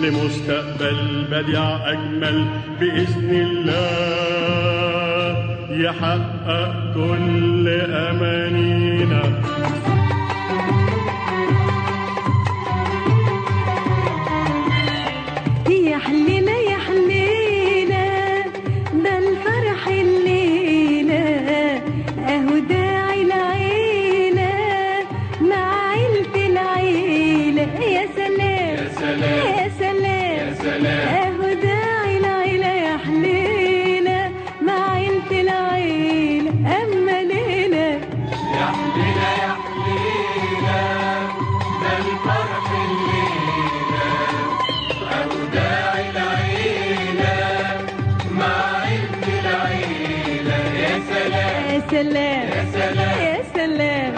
لمستقبل بديع أجمل بإذن الله يحقق كل أمانينا يا حلينا يا حلينا ده الفرح الليلة اهو داعي العيلة مع عيلة العيلة يا سلام يا سلام يا سلام يا سلام اهو داعي العيلة يا حلينا مع عيلة العيلة اما ليلة يا سلام يا سلام يا سلام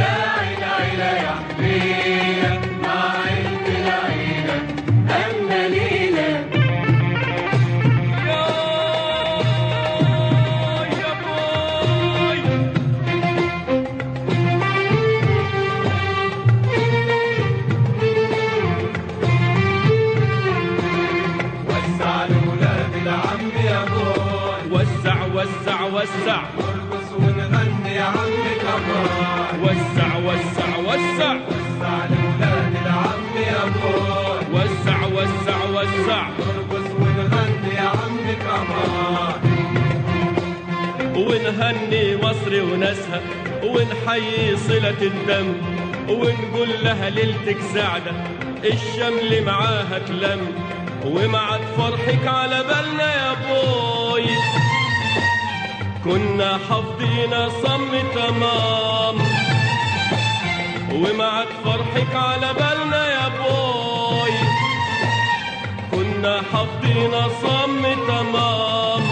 أما ليلة وسع لولاد العم يا بوي وسع وسع وسع نرقص ونغني يا عم كمان وسع وسع وسع وسع لولاد العم يا بوي وسع وسع وسع نرقص ونغني يا عم كمان ونهني مصر وناسها ونحيي صلة الدم ونقول لها ليلتك سعدة الشمل معاها تلم ومعت فرحك على بالنا يا بوي كنا حافظين صم تمام ومعت فرحك على بالنا يا بوي كنا حافظين صم تمام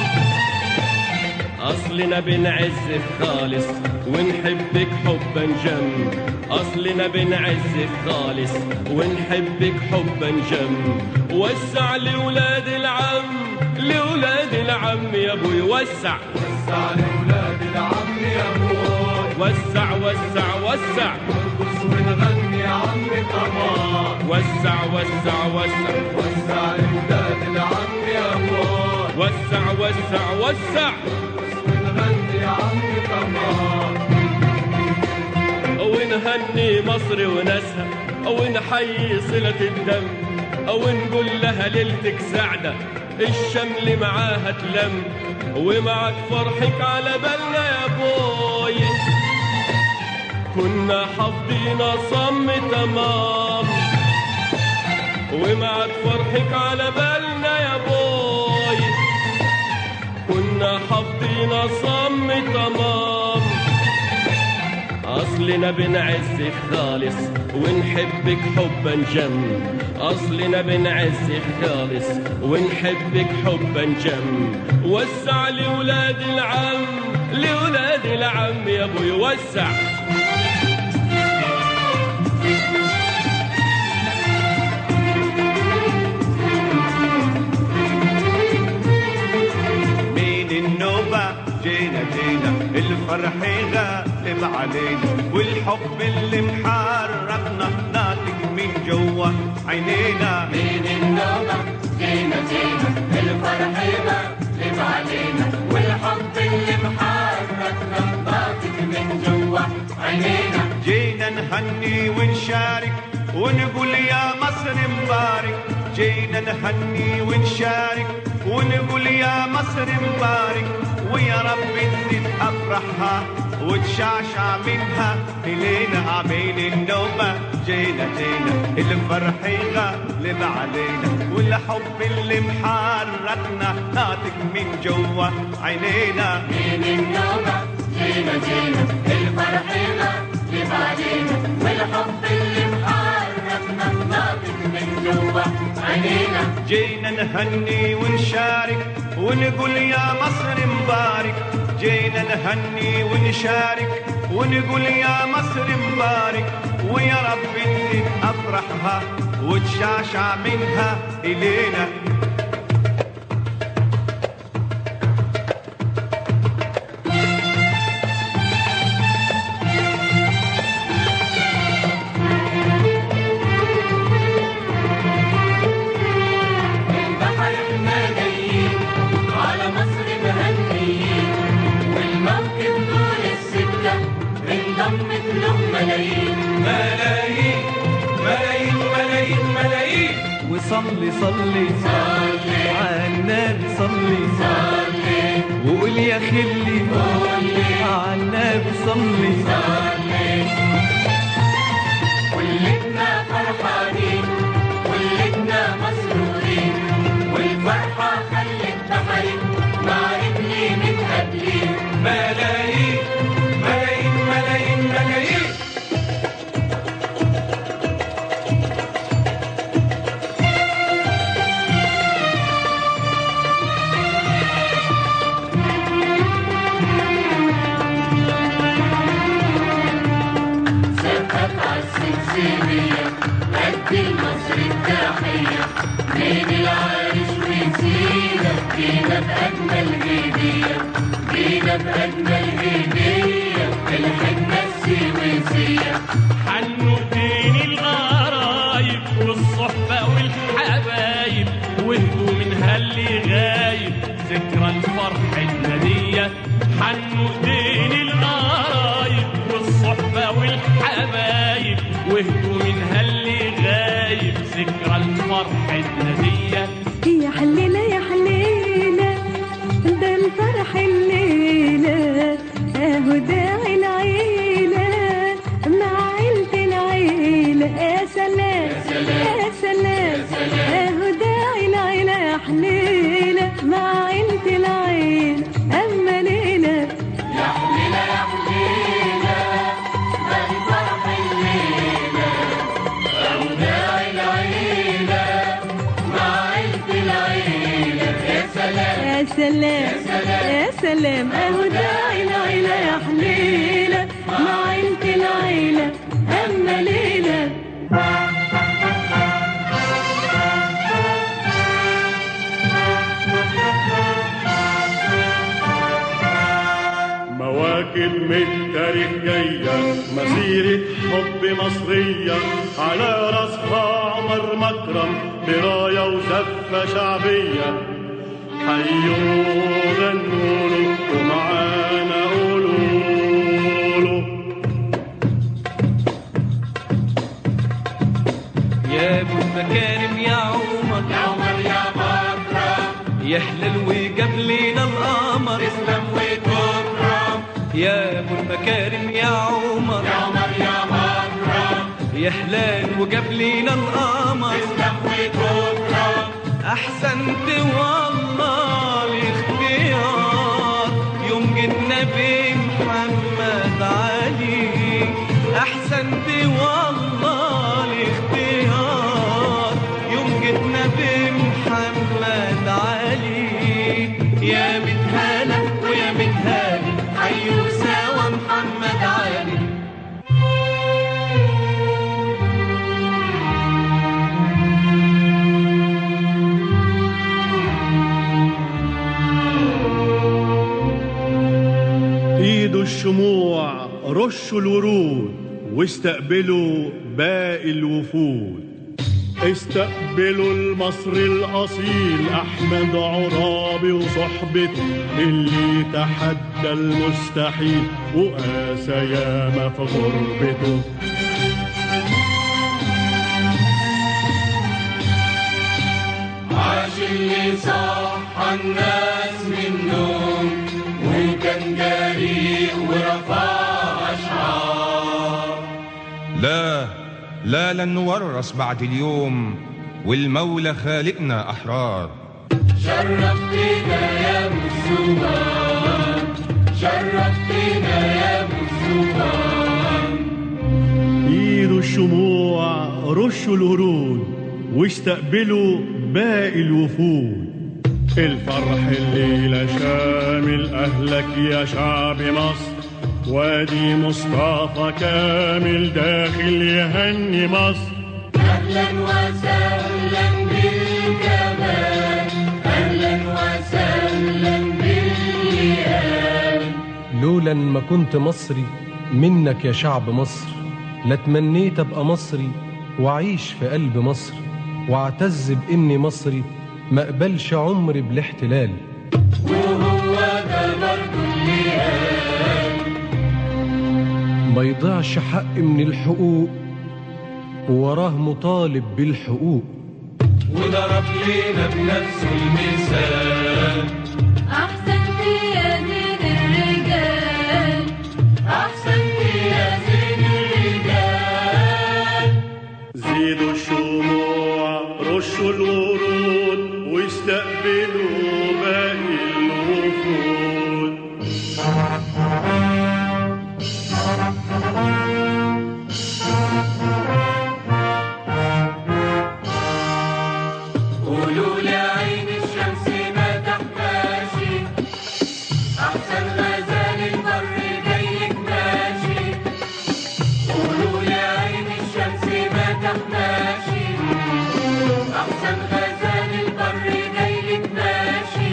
أصلنا بنعزك خالص ونحبك حبا جم أصلنا بنعزك خالص ونحبك حبا جم وسع لولاد العم لولاد العم يا ابوي وسع وسع لولاد العم يا بوي وسع وسع وسع نرقص ونغني يا عم كمان وسع وسع وسع وسع لولاد العم يا بوي وسع وسع وسع نرقص ونغني يا عم كمان ونهني مصر وناسها ونحيي صلة الدم ونقول لها ليلتك سعدة الشمل معاها تلم ومعك فرحك على بالنا يا بوي كنا حافظين صم تمام ومعك فرحك على بالنا يا بوي كنا حافظين صم تمام أصلنا بنعزك خالص ونحبك حبا جم أصلنا بنعزك خالص ونحبك حبا جم وسع لولاد العم لولاد العم يا ابوي وسع من النوبة جينا جينا الفرح غالب علينا والحب اللي محركنا ناطق من جوا عينينا من النوبة جينا جينا الفرح يغلب علينا والحب اللي محركنا ناطق من جوا عينينا جينا نهني ونشارك ونقول يا مصر مبارك جينا نهني ونشارك ونقول يا مصر مبارك ويا رب تزيد افرحها وتشعشع منها الينا عمين النوبة جينا جينا الفرح يغلب علينا والحب اللي محركنا ناطق من جوا عينينا من النوبة جينا جينا الفرح يغلب علينا والحب اللي محركنا ناطق من جوا عينينا جينا نهني ونشارك ونقول يا مصر مبارك جينا نهني ونشارك ونقول يا مصر مبارك ويا رب تزيد افرحها وتشعشع منها الينا وصلي صلي صلي عالنبي صلي صلي وقول يا خلي عالنبي صلي كلنا فرحانين كلنا مسرورين والفرحة خلت بحري مع ابني متقابلين ملايين ملايين ملايين ملايين سقف عالسلسلية قد المصر التحية من العريش وسيلة جينا بأجمل هدية جينا بأجمل هدية الحنة السويسية حنوتين الغرايب والصحبة والحبايب وهدوا من هاللي غايب ذكرى الفرح الندية حنوتين الغرايب والصحبة والحبايب وهدوا من هاللي غايب ذكرى الفرح الندية يا حليلة يا حليلة ده الفرح الليلة اهو داعي العيلة مع عيلة العيلة يا سلام يا سلام اهو داعي العيلة يا حليلة مع عيلة العيلة اما ليلة يا حليلة يا حليلة ده الفرح الليلة أوداع العيلة مع عيلة العيلة يا سلام يا سلام يا سلام اهو داعي العيلة يا حليلة مع عيلة العيلة اما ليلة مواكب من التاريخ جاية مسيرة حب مصرية على راسها عمر مكرم براية وزفة شعبية حيوا غنوا له ومعانا قولوا له يا ابو المكارم يا عمر يا عمر يا مكرم يحلل وجاب لينا القمر تسلم وتكرم يا ابو المكارم يا عمر يا عمر يا مكرم يحلال وجاب لينا القمر تسلم وتكرم احسنت والله الاختيار يوم جينا محمد علي احسنت والله الاختيار يوم جينا محمد علي يا متهالة ويا متهالي حيوا سوا محمد علي ايدوا الشموع رشوا الورود واستقبلوا باقي الوفود استقبلوا المصري الأصيل أحمد عرابي وصحبته اللي تحدى المستحيل وقاسى ياما في غربته عاش اللي صح الناس من النوم وكان جريء ورفع أشعار لا لا لن نورث بعد اليوم والمولى خالقنا أحرار شرفتنا يا مسوان شرفتنا يا مسوان ايدوا الشموع رشوا الورود واستقبلوا باقي الوفود الفرح الليلة شامل أهلك يا شعب مصر وادي مصطفى كامل داخل يهني مصر أهلا وسهلا بالجمال أهلا وسهلا بالليال لولا إن ما كنت مصري منك يا شعب مصر لتمنيت ابقى مصري واعيش في قلب مصر واعتز باني مصري ما اقبلش عمري بالاحتلال وهو ده برضه اللي قال ما يضيعش حق من الحقوق ووراه مطالب بالحقوق وضرب لينا بنفسه المثال أحسنت يا زين الرجال أحسنت يا زين الرجال زيدوا الشموع رشوا الورود واستقبلوا باقي الوفود قولوا لعين الشمس ما تحماشي أحسن غزال البر جايلك ماشي قولوا لعين الشمس ما تحماشي أحسن غزال البر جايلك ماشي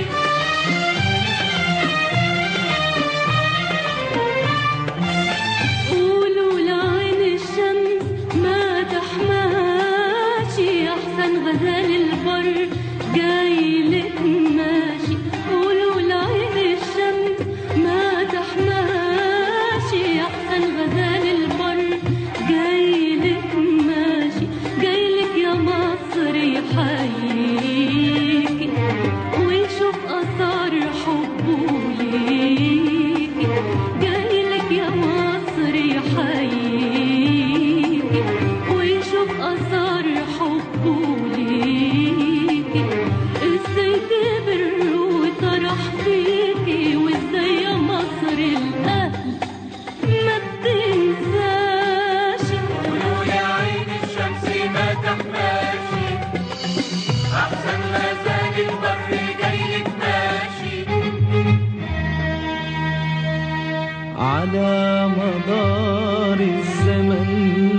قولوا لعين الشمس ما تحماشي أحسن غزال البر جاي لك ماشي قولوا لعين الشمس ما تحماشي أحسن غزال البر جاي لك ماشي جاي لك يا مصر يحييكي ويشوف أثار حبه ليكي جايلك يا مصر يحييكي ويشوف أثار حبه ليكي ازاي كبر وطرح فيكي وازاي يا مصر الأهل ما بتنساش قولوا لعين الشمس ما تحماشي أحسن غزال البر جايلك ماشي على مدار الزمن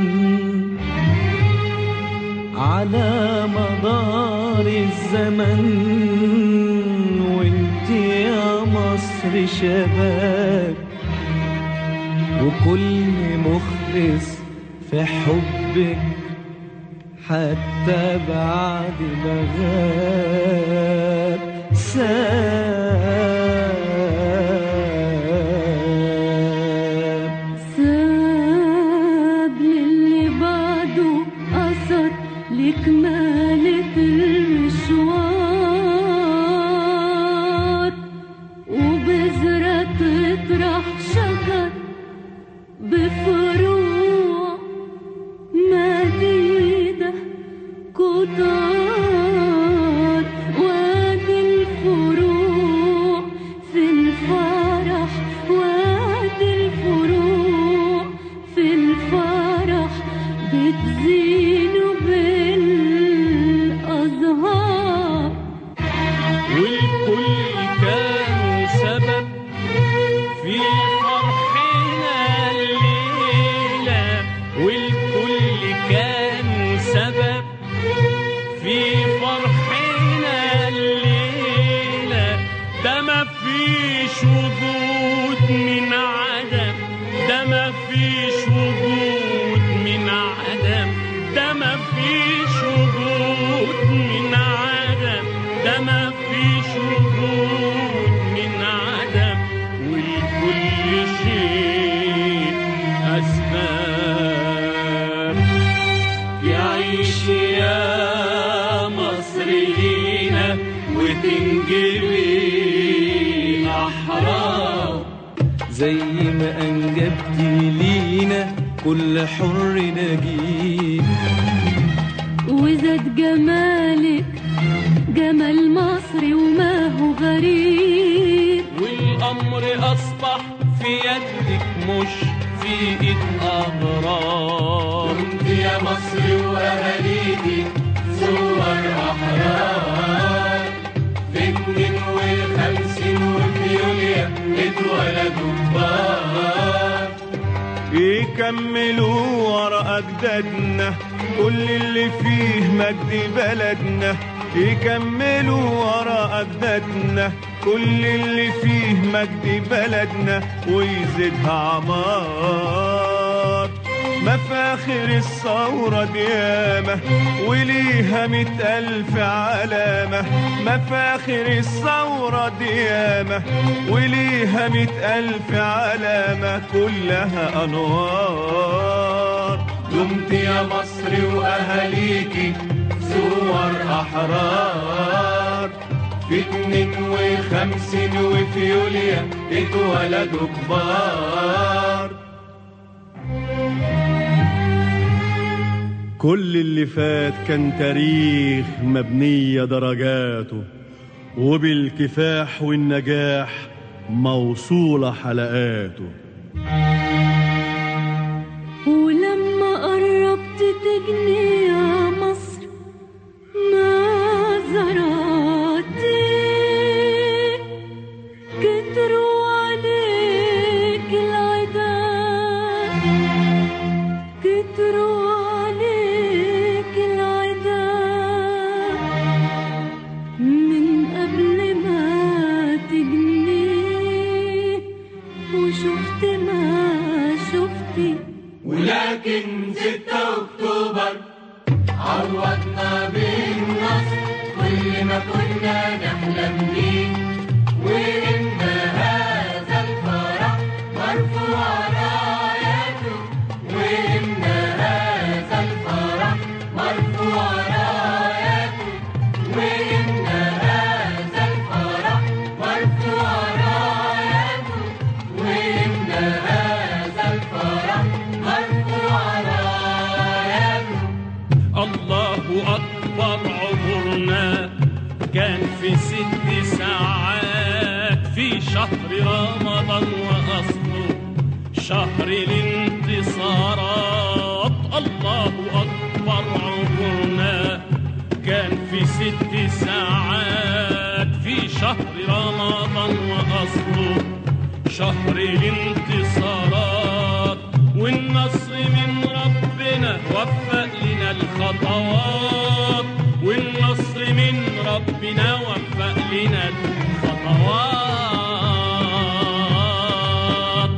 على مدار الزمن وانت يا مصر شباب وكل مخلص في حبك حتى بعد ما غاب ساب ساب للي بعده أثر لكمالة المشوار وبذرة تطرح شجر بفروع مديدة كتار وادي الفروع في الفرح وادي الفروع في الفرح بتزين بالأزهار والكل كانوا سبب في فرحنا الليلة والكل كانوا سبب في فرحنا الليلة ده ما فيش وجود من عدم ده ما فيش وجود من عدم ده ما فيش وجود من عدم ده ما فيش وجود من عدم والكل شيء أسباب يعيش يا مصر لينا وتنجبي أحرار زي ما أنجبتي لينا كل حر نجيب وزاد جمالك جمال مصر وما هو غريب والأمر أصبح في يدك مش في إيد أغرار كنت يا مصر وأهاليكي صور أحرار في اتنين والخمسين وفي يوليا اتولدوا كبار يكملوا ورا أجدادنا كل اللي فيه مجد بلدنا يكملوا ورا أجدادنا كل اللي فيه مجد بلدنا ويزيدها عمار مفاخر الثورة ديامة وليها مئة ألف علامة مفاخر الثورة ديامة وليها مئة ألف علامة كلها أنوار دمت يا مصر وأهاليكي صور أحرار في اتنين وخمسين وفي يوليا اتولدوا كبار كل اللي فات كان تاريخ مبنية درجاته وبالكفاح والنجاح موصولة حلقاته ولما قربت تجني يا مصر نظراتي كتروا عليك العدا كتروا عليك العدا من قبل ما تجني وشفت ما شفتي ولكن ستة أكتوبر عوضنا بالنصر كل ما كنا نحلم بيه وإن هذا الفرح مرفوع راياته وإن هذا الفرح مرفوع راياته وإن هذا الفرح مرفوع راياته وإن هذا الفرح مرفوع راياته الله أكبر عمرنا كان في ست ساعات في شهر رمضان وأصله شهر الانتصارات الله أكبر عمرنا كان في ست ساعات في شهر رمضان وأصله شهر الانتصارات والنصر من ربنا وفق لنا الخطوات والنصر من ربنا وفق لنا الخطوات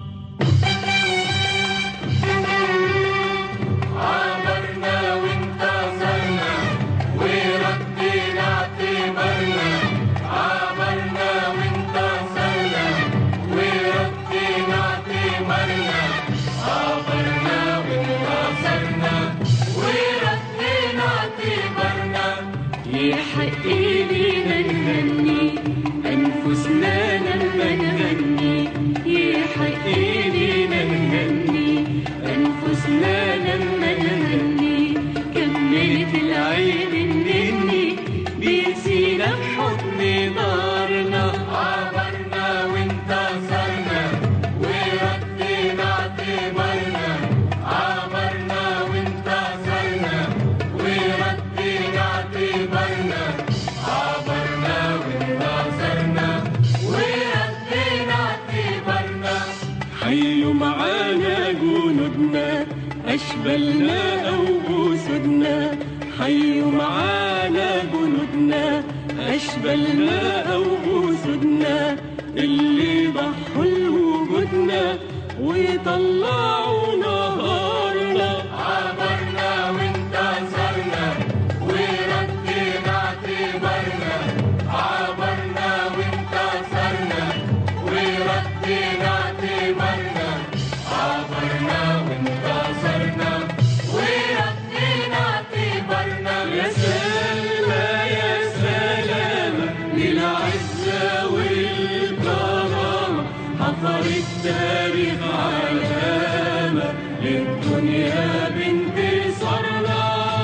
عبرنا وانتصرنا وردينا اعتبارنا عبرنا وانتصرنا وردينا اعتبارنا عبرنا وانتصرنا وردينا اعتبارنا يحق لينا نغني أنفسنا لما نغني يحق لينا نغني أنفسنا لما نغني كملت العين النني بيسينا بحضن دارنا عبرنا وانتصرنا وردينا اعتبارنا عبرنا وانتصرنا وردينا اعتبارنا عبرنا وانتصرنا وردينا اعتبارنا حيوا معانا جنودنا أشبلنا أو أسودنا حيوا معانا جنودنا أشبلنا أو أسودنا اللي ضحوا لوجودنا ويطلعوا نهارنا عبرنا وانتصرنا وردينا اعتبارنا عبرنا وانتصرنا وردينا اعتبارنا عبرنا وانتصرنا وردينا اعتبارنا يا سلمى يا سلامة للعزة والكرامة حفر التاريخ علامة للدنيا بانتصارنا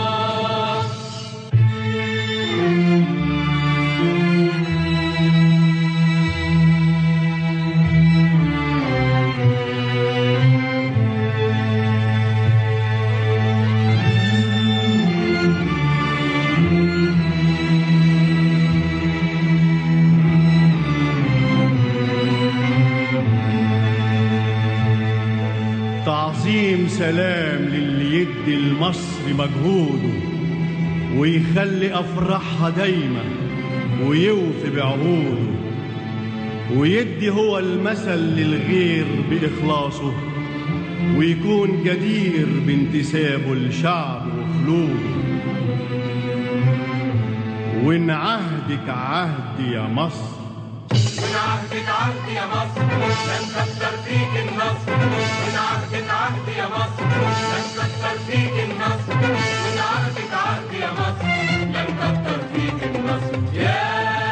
تعظيم سلام للي يدي لمصر مجهوده ويخلي أفراحها دايما ويوفي بعهوده ويدي هو المثل للغير بإخلاصه ويكون جدير بانتسابه لشعبه وخلوده وإن عهدك عهدي يا مصر من عهدك عهد يا مصر لن كتر فيك النصر من عهدك عهد يا مصر لن كتر فيك النصر من عهدك عهد يا مصر لن كتر فيك النصر يا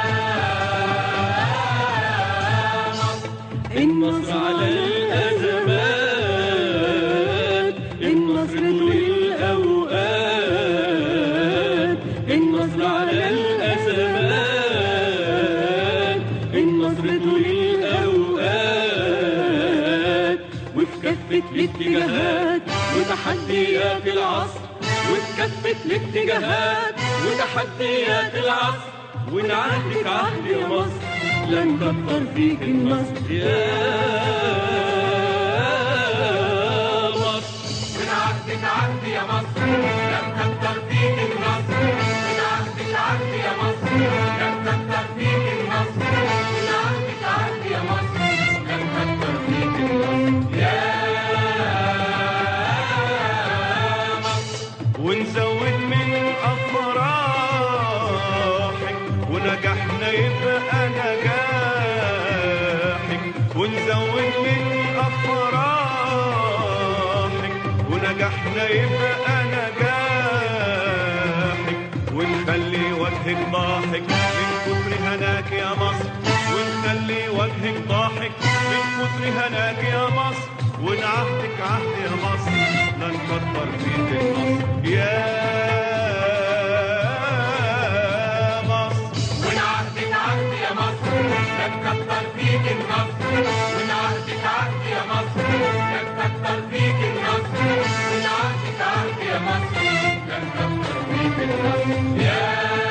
مصر النصر على الأزمات النصر طول الأوقات النصر على الأزمات النصر طول الأوقات وفي كافة الاتجاهات وتحديات العصر وفي كافة الاتجاهات وتحديات العصر ونعهدك عهد يا مصر لن كتر فيك النصر يا مصر من عهدك عهد يا مصر لم كتر فيك النصر من عهدك عهد يا مصر لم كتر فيك النصر من عهدك عهد يا مصر لم كتر فيك النصر يا مصر ونزود من افراحك ونجحنا يبقى نجاحك ونزود من افراحك ونجحنا يبقى نجاحك ونخلي وجهك ضاحك من كتر هناك يا مصر ونخلي وجهك ضاحك من كتر هناك يا مصر ونعهدك عهد يا مصر لا نكتر فيك النصر يا مصر من عهدك عهد يا مصر لن كتر فيك النصر من عهدك عهد يا مصر لن كتر فيك النصر من عهدك عهد يا مصر لن كتر فيك النصر يا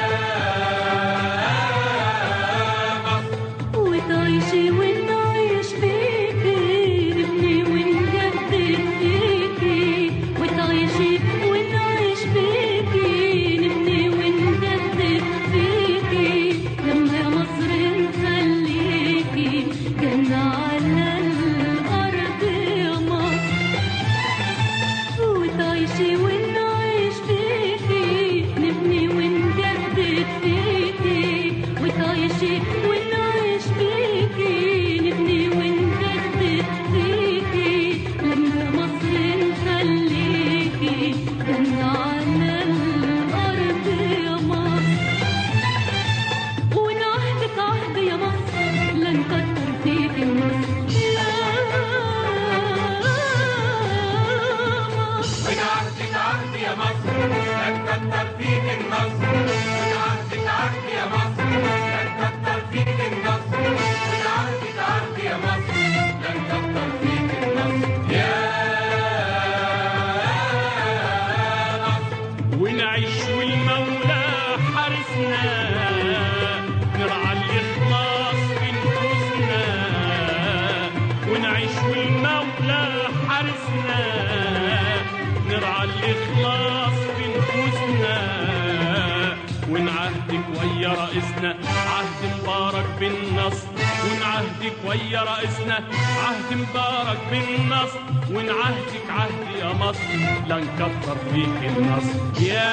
مصر وتعيشي ونعيش فيكي نبني ونجدد فيكي وتعيشي ونعيش فيكي نبني ونجدد فيكي لما يا مصر نخليكي جنة على الأرض يا مصر وتعيشي ونعيش فيكي نبني ونجدد فيكي وتعيشي ونعيش فيكي نبني ونجدد فيكي لما مصر نخليكي جنة على الأرض يا مصر ونعهدك عهد يا مصر لن كتر فيك النصر يا مصر من عهدك عهد يا مصر لن كتر فيك النصر من عهدك عهد يا مصر لن كتر فيك النصر من عهدك عهد يا مصر لن كتر فيك النصر يا مصر ونعيش والمولى حارسنا نرعى الإخلاص في نفوسنا ونعيش والمولى حارسنا نرعى الإخلاص في نفوسنا ونعهدك ويا رئيسنا عهد مبارك بالنصر ونعهدك ويا رئيسنا عهد مبارك بالنصر ونعهدك عهد يا مصر لن كفر فيك النصر يا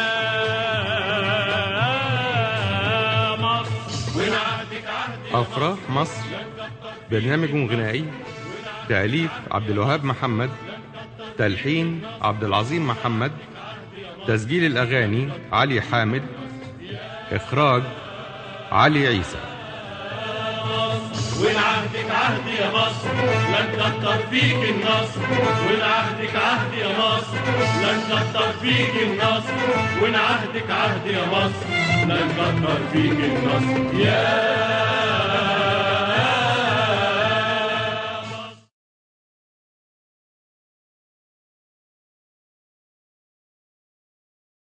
مصر ونعهدك عهد أفراح مصر برنامج غنائي تأليف عبد الوهاب محمد تلحين عبد العظيم محمد تسجيل الأغاني علي حامد إخراج علي عيسى ونعهدك عهد يا مصر لن كتر فيك النصر ونعهدك عهد يا مصر لن كتر فيك النصر ونعهدك عهد يا مصر لن كتر فيك النصر يا